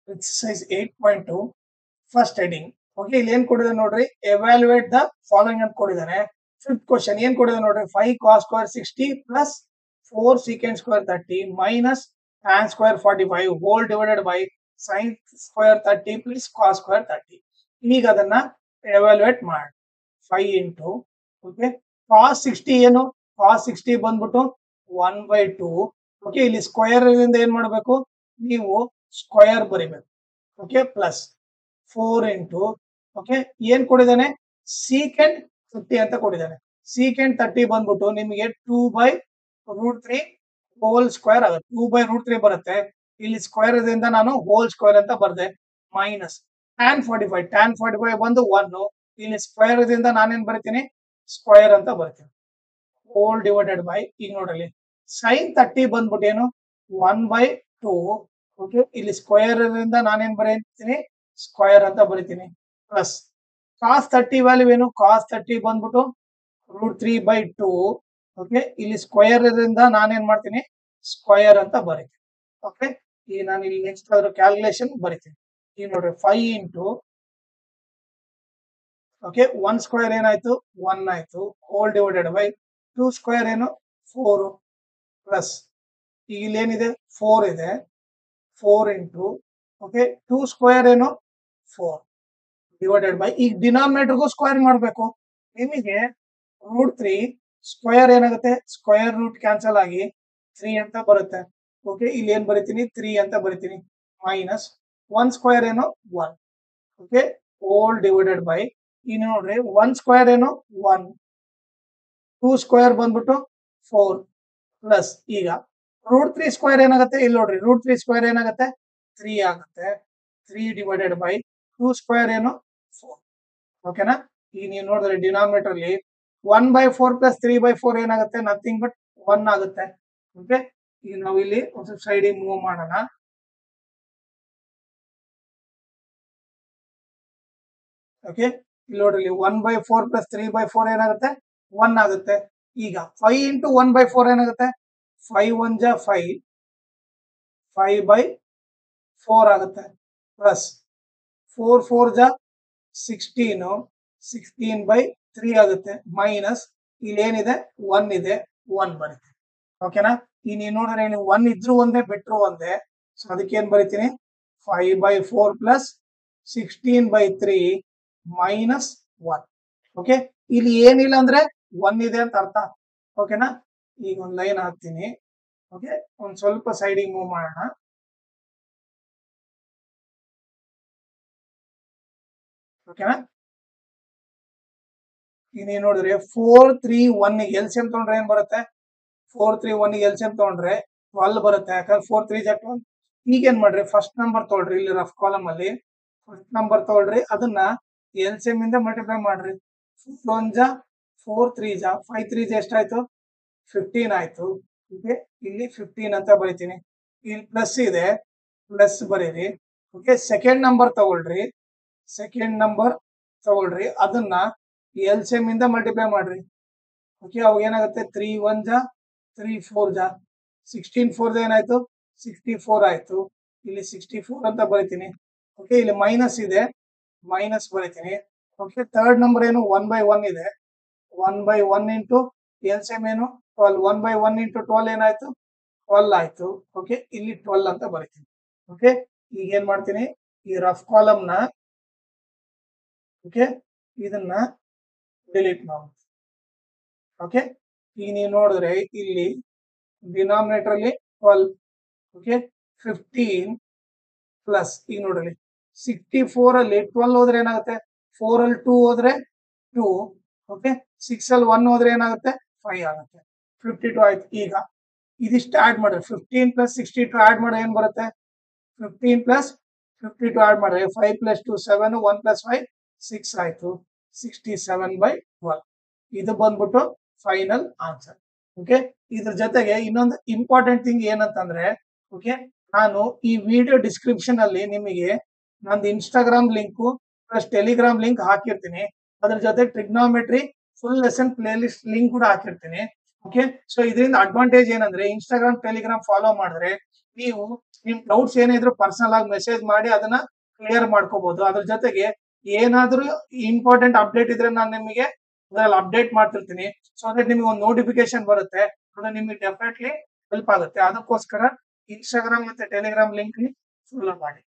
exercise eight point two first heading okay ಇಲ್ಲಿ ಏನ್ ಕೊಡಿದೆ ನೋಡ್ರಿ ಎವ್ಯಾಲ್ಯೂಯೇಟ್ ದ ಫಾಲೋಯಿಂಗ್ ಅಂತ ಕೊಡಿದಾನೆ ಫಿಫ್ತ್ ಕ್ವಶನ್ ಏನ್ ಕೊಡಿದೆ ನೋಡ್ರಿ five cos square sixty plus four secant square thirty minus tan square forty five whole divided by sine square thirty plus cos square thirty ಈಗ ಅದನ್ನ ಎವ್ಯಾಲ್ಯೂಯೇಟ್ ಮಾಡಿ five into okay cos sixty ಏನು cos sixty ಬಂದ್ಬಿಟ್ಟು one by two okay ಇಲ್ಲಿ square ಇಂದ ಏನ್ ಮಾಡಬೇಕು ನೀವು ಸ್ಕ್ವೇರ್ ಬರಿಬೇಕು okay plus four into okay ಏನ್ ಕೊಡಿದಾನೆ ಸೀಕೆಂಡ್ ಫಿಫ್ಟಿ ಅಂತ ಕೊಡಿದಾನೆ ಸೀಕೆಂಡ್ ತರ್ಟಿ ಬಂದ್ಬಿಟ್ಟು ನಿಮಗೆ two by root three whole square ಆಗುತ್ತೆ ಟೂ ಬೈ ರೂಟ್ ತ್ರೀ ಬರುತ್ತೆ ಇಲ್ಲಿ ಸ್ಕ್ವೇರ್ ಇಂದ ನಾನು ಹೋಲ್ ಸ್ಕ್ವೇರ್ ಅಂತ ಬರ್ದೆ minus tan forty five tan forty five ಬಂದು ಒನ್ ಇಲ್ಲಿ ಸ್ಕ್ವೇರ್ ಇಂದ ನಾನೇನ್ ಬರಿತೀನಿ ಸ್ಕ್ವೇರ್ ಅಂತ ಬರ್ತೀನಿ ಹೋಲ್ ಡಿವೈಡೆಡ್ ಬೈ ಈಗ ನೋಡ್ರಿ ಸೈನ್ ತರ್ಟಿ ಬಂದ್ಬಿಟ್ಟು ಏನು ಒನ್ ಬೈ ಟೂ ಓಕೆ ಇಲ್ಲಿ ಸ್ಕ್ವೇರ್ ಇಂದ ನಾನೇನ್ ಬರೀತೀನಿ ಸ್ಕ್ವೇರ್ ಅಂತ ಬರಿತೀನಿ ಪ್ಲಸ್ ಕಾಸ್ ತರ್ಟಿ ವ್ಯಾಲ್ಯೂ ಏನು ಕಾಸ್ ತರ್ಟಿ ಬಂದ್ಬಿಟ್ಟು root three by two okay ಇಲ್ಲಿ ಸ್ಕ್ವೇರ್ ಇಂದ ನಾನೇನ್ ಮಾಡ್ತೀನಿ ಸ್ಕ್ವೇರ್ ಅಂತ ಬರಿತೀನಿ ಓಕೆ ಈಗ ನಾನು ಇಲ್ಲಿ ನೆಕ್ಸ್ಟ್ ಅದ್ರ ಕ್ಯಾಲ್ಕುಲೇಷನ್ ಬರಿತೀನಿ ಈಗ ನೋಡ್ರಿ five into okay one square ಏನಾಯ್ತು ಒನ್ ಆಯ್ತು whole divided by two square ಏನು ಫೋರ್ ಪ್ಲಸ್ ಈಗ ಇಲ್ಲಿ ಏನಿದೆ ಫೋರ್ ಇದೆ four into okay two square ಏನು ಫೋರ್ ಡಿವೈಡೆಡ್ ಬೈ ಈಗ ಡಿನಾಮಿನೇಟರ್ಗೂ ಸ್ಕ್ವೇರ್ ಮಾಡಬೇಕು ನಿಮಗೆ ರೂಟ್ ತ್ರೀ ಸ್ಕ್ವೇರ್ ಏನಾಗುತ್ತೆ ಸ್ಕ್ವೇರ್ ರೂಟ್ ಕ್ಯಾನ್ಸಲ್ ಆಗಿ ತ್ರೀ ಅಂತ ಬರುತ್ತೆ ಓಕೆ ಇಲ್ಲಿ ಏನ್ ಬರಿತೀನಿ ತ್ರೀ ಅಂತ ಬರಿತೀನಿ ಮೈನಸ್ ಒನ್ ಸ್ಕ್ವೇರ್ ಏನು one okay whole divided by ಇನ್ನು ನೋಡ್ರಿ ಒನ್ ಸ್ಕ್ವೇರ್ ಏನು ಒನ್ ಟೂ ಸ್ಕ್ವೇರ್ ಬಂದ್ಬಿಟ್ಟು ಫೋರ್ ಪ್ಲಸ್ ಈಗ ರೂಟ್ ತ್ರೀ ಸ್ಕ್ವೇರ್ ಏನಾಗುತ್ತೆ ಇಲ್ಲಿ ನೋಡ್ರಿ ರೂಟ್ ತ್ರೀ ಸ್ಕ್ವೇರ್ ಏನಾಗುತ್ತೆ ತ್ರೀ ಆಗುತ್ತೆ three divided by two square ಏನು ಫೋರ್ ಓಕೆನಾ ಈಗ ನೀವು ನೋಡಿದ್ರೆ ಡಿನಾಮಿನೇಟರ್ ಅಲ್ಲಿ one by four plus three by four ಏನಾಗುತ್ತೆ ನಥಿಂಗ್ ಬಟ್ ಒನ್ ಆಗುತ್ತೆ ಓಕೆ ಈಗ ನಾವು ಇಲ್ಲಿ ಒಂದು ಸ್ವಲ್ಪ ಸೈಡಿಗೆ ಮೂವ್ ಮಾಡೋಣ ಓಕೆ ಇಲ್ಲಿ ನೋಡ್ರಿ one by four plus three by four ಏನಾಗುತ್ತೆ ಒನ್ ಆಗುತ್ತೆ ಈಗ five into one by four ಏನಾಗುತ್ತೆ ಫೈವ್ ಒನ್ ಜಾ ಫೈವ್ ಫೈವ್ ಬೈ ಫೋರ್ ಆಗುತ್ತೆ ಪ್ಲಸ್ ಫೋರ್ ಫೋರ್ ಜಾ ಸಿಕ್ಸ್ಟೀನು ಸಿಕ್ಸ್ಟೀನ್ ಬೈ ತ್ರೀ ಆಗುತ್ತೆ ಮೈನಸ್ ಇಲ್ಲಿ ಏನಿದೆ ಒನ್ ಇದೆ ಒನ್ ಬರುತ್ತೆ ಓಕೆನಾ ಈ ನೀವು ನೋಡಿದ್ರೆ ನೀವು ಒನ್ ಇದ್ರು ಒಂದೇ ಬಿಟ್ರು ಒಂದೇ ಸೊ ಅದಕ್ಕೆ ಏನ್ ಬರಿತೀನಿ five by four plus sixteen by three minus one okay ಇಲ್ಲಿ ಏನಿಲ್ಲ ಅಂದ್ರೆ ಒನ್ ಇದೆ ಅಂತ ಅರ್ಥ ಓಕೆನಾ ಈಗ ಒಂದ್ ಲೈನ್ ಹಾಕ್ತೀನಿ ಓಕೆ ಒಂದ್ ಸ್ವಲ್ಪ ಸೈಡಿಗೆ ಮೂವ್ ಮಾಡೋಣ ಓಕೆನಾ ಈಗ ನೀವು ನೋಡಿದ್ರೆ four three one L C M ತಗೊಂಡ್ರೆ ಏನ್ ಬರುತ್ತೆ four three one L C M ತಗೊಂಡ್ರೆ ಟ್ವೆಲ್ ಬರುತ್ತೆ ಯಾಕಂದ್ರೆ ಫೋರ್ ತ್ರೀ ಜಾ ಟ್ವೆಲ್ ಈಗ ಏನ್ ಮಾಡ್ರಿ ಫಸ್ಟ್ ನಂಬರ್ ತಗೊಳ್ರಿ ಇಲ್ಲಿ ರಫ್ ಕಾಲಮ್ ಅಲ್ಲಿ ಫಸ್ಟ್ ನಂಬರ್ ತಗೊಳ್ರಿ ಅದನ್ನ ಎಲ್ ಸಿ ಎಂ ಇಂದ ಮಲ್ಟಿಪ್ಲೈ ಮಾಡ್ರಿ ಫೋರ್ ಒನ್ ಜಾ ಫೋರ್ ತ್ರೀ ಜಾ ಫೈವ್ ತ್ರೀ ಜಾ ಎಷ್ಟಾಯ್ತು ಫಿಫ್ಟೀನ್ ಆಯ್ತು ಓಕೆ ಇಲ್ಲಿ ಫಿಫ್ಟೀನ್ ಅಂತ ಬರಿತೀನಿ ಇಲ್ಲಿ ಪ್ಲಸ್ ಇದೆ ಪ್ಲಸ್ ಬರೀರಿ ಓಕೆ ಸೆಕೆಂಡ್ ನಂಬರ್ ತಗೊಳ್ರಿ ಸೆಕೆಂಡ್ ನಂಬರ್ ತಗೊಳ್ರಿ ಅದನ್ನ ಎಲ್ ಸಿ ಎಂ ಇಂದ ಮಲ್ಟಿಪ್ಲೈ ಮಾಡ್ರಿ ಓಕೆ ಅವಾಗ ಏನಾಗುತ್ತೆ ತ್ರೀ ಒನ್ ಜಾ ತ್ರೀ ಫೋರ್ ಜಾ ಸಿಕ್ಸ್ಟೀನ್ ಫೋರ್ ಏನಾಯ್ತು ಸಿಕ್ಸ್ಟಿ ಫೋರ್ ಆಯ್ತು ಇಲ್ಲಿ ಸಿಕ್ಸ್ಟಿ ಫೋರ್ ಅಂತ ಬರಿತೀನಿ ಓಕೆ ಇಲ್ಲಿ ಮೈನಸ್ ಇದೆ ಮೈನಸ್ ಬರಿತೀನಿ ಓಕೆ ಥರ್ಡ್ ನಂಬರ್ ಏನು ಒನ್ ಬೈ ಒನ್ ಇದೆ one by one into L C M ಏನು twelve one by one into twelve ಏನಾಯ್ತು ಟ್ವೆಲ್ ಆಯ್ತು ಓಕೆ ಇಲ್ಲಿ ಟ್ವೆಲ್ ಅಂತ ಬರಿತೀನಿ ಓಕೆ ಈಗ ಏನ್ ಮಾಡ್ತೀನಿ ಈ ರಫ್ ಕಾಲಮ್ ನ ಓಕೆ ಇದನ್ನ ಡಿಲೀಟ್ ಮಾಡಿ ಓಕೆ ಈಗ ನೀವು ನೋಡಿದ್ರೆ ಇಲ್ಲಿ ಡಿನಾಮಿನೇಟರ್ ಅಲ್ಲಿ ಟ್ವೆಲ್ ಓಕೆ ಫಿಫ್ಟೀನ್ ಪ್ಲಸ್ ಈಗ ನೋಡ್ರಿ ಸಿಕ್ಸ್ಟಿ ಫೋರ್ ಅಲ್ಲಿ ಟ್ವೆಲ್ ಹೋದ್ರೆ ಏನಾಗುತ್ತೆ ಫೋರ್ ಅಲ್ಲಿ ಟೂ ಹೋದ್ರೆ ಟೂ ಓಕೆ ಸಿಕ್ಸ್ ಅಲ್ಲಿ ಒನ್ ಹೋದ್ರೆ ಏನಾಗುತ್ತೆ ಫೈವ್ ಆಗುತ್ತೆ ಫಿಫ್ಟಿ ಟು ಆಯ್ತು ಈಗ ಇದಿಷ್ಟು ಆಡ್ ಮಾಡ್ರಿ fifteen plus sixty two add ಮಾಡಿ ಏನ್ ಬರುತ್ತೆ fifteen plus fifty two add ಮಾಡ್ರಿ five plus two seven one plus five six ಆಯ್ತು ಸಿಕ್ಸ್ಟಿ ಸೆವೆನ್ ಬೈ ಟ್ವೆಲ್ ಇದು ಬಂದ್ಬಿಟ್ಟು ಫೈನಲ್ ಆನ್ಸರ್ ಓಕೆ ಇದ್ರ ಜೊತೆಗೆ ಇನ್ನೊಂದು ಇಂಪಾರ್ಟೆಂಟ್ ಥಿಂಗ್ ಏನಂತಂದ್ರೆ ಓಕೆ ನಾನು ಈ ವಿಡಿಯೋ ಡಿಸ್ಕ್ರಿಪ್ಷನ್ ಅಲ್ಲಿ ನಿಮಗೆ ನಂದು Instagram link plus Telegram link ಹಾಕಿರ್ತೀನಿ ಅದ್ರ ಜೊತೆ trigonometry full lesson playlist link ಕೂಡ ಹಾಕಿರ್ತೀನಿ ಓಕೆ ಸೊ ಇದರಿಂದ ಅಡ್ವಾಂಟೇಜ್ ಏನಂದ್ರೆ ಇನ್ಸ್ಟಾಗ್ರಾಮ್ ಟೆಲಿಗ್ರಾಮ್ ಫಾಲೋ ಮಾಡಿದ್ರೆ ನೀವು ನಿಮ್ ಡೌಟ್ಸ್ ಏನಿದ್ರು ಪರ್ಸನಲ್ ಆಗಿ ಮೆಸೇಜ್ ಮಾಡಿ ಅದನ್ನ ಕ್ಲಿಯರ್ ಮಾಡ್ಕೋಬಹುದು ಅದ್ರ ಜೊತೆಗೆ ಏನಾದ್ರೂ ಇಂಪಾರ್ಟೆಂಟ್ ಅಪ್ಡೇಟ್ ಇದ್ರೆ ನಾನು ನಿಮಗೆ ಅದ್ರಲ್ಲಿ ಅಪ್ಡೇಟ್ ಮಾಡ್ತಿರ್ತೀನಿ ಸೊ ದಟ್ ನಿಮಗೆ ಒಂದು ನೋಟಿಫಿಕೇಶನ್ ಬರುತ್ತೆ ಅದು ನಿಮಗೆ ಡೆಫಿನೆಟ್ಲಿ ಹೆಲ್ಪ್ ಆಗುತ್ತೆ ಅದಕ್ಕೋಸ್ಕರ ಇನ್ಸ್ಟಾಗ್ರಾಮ್ ಮತ್ತೆ ಟೆಲಿಗ್ರಾಮ್ ಲಿಂಕ್ ಫಾಲೋ ಮಾಡಿ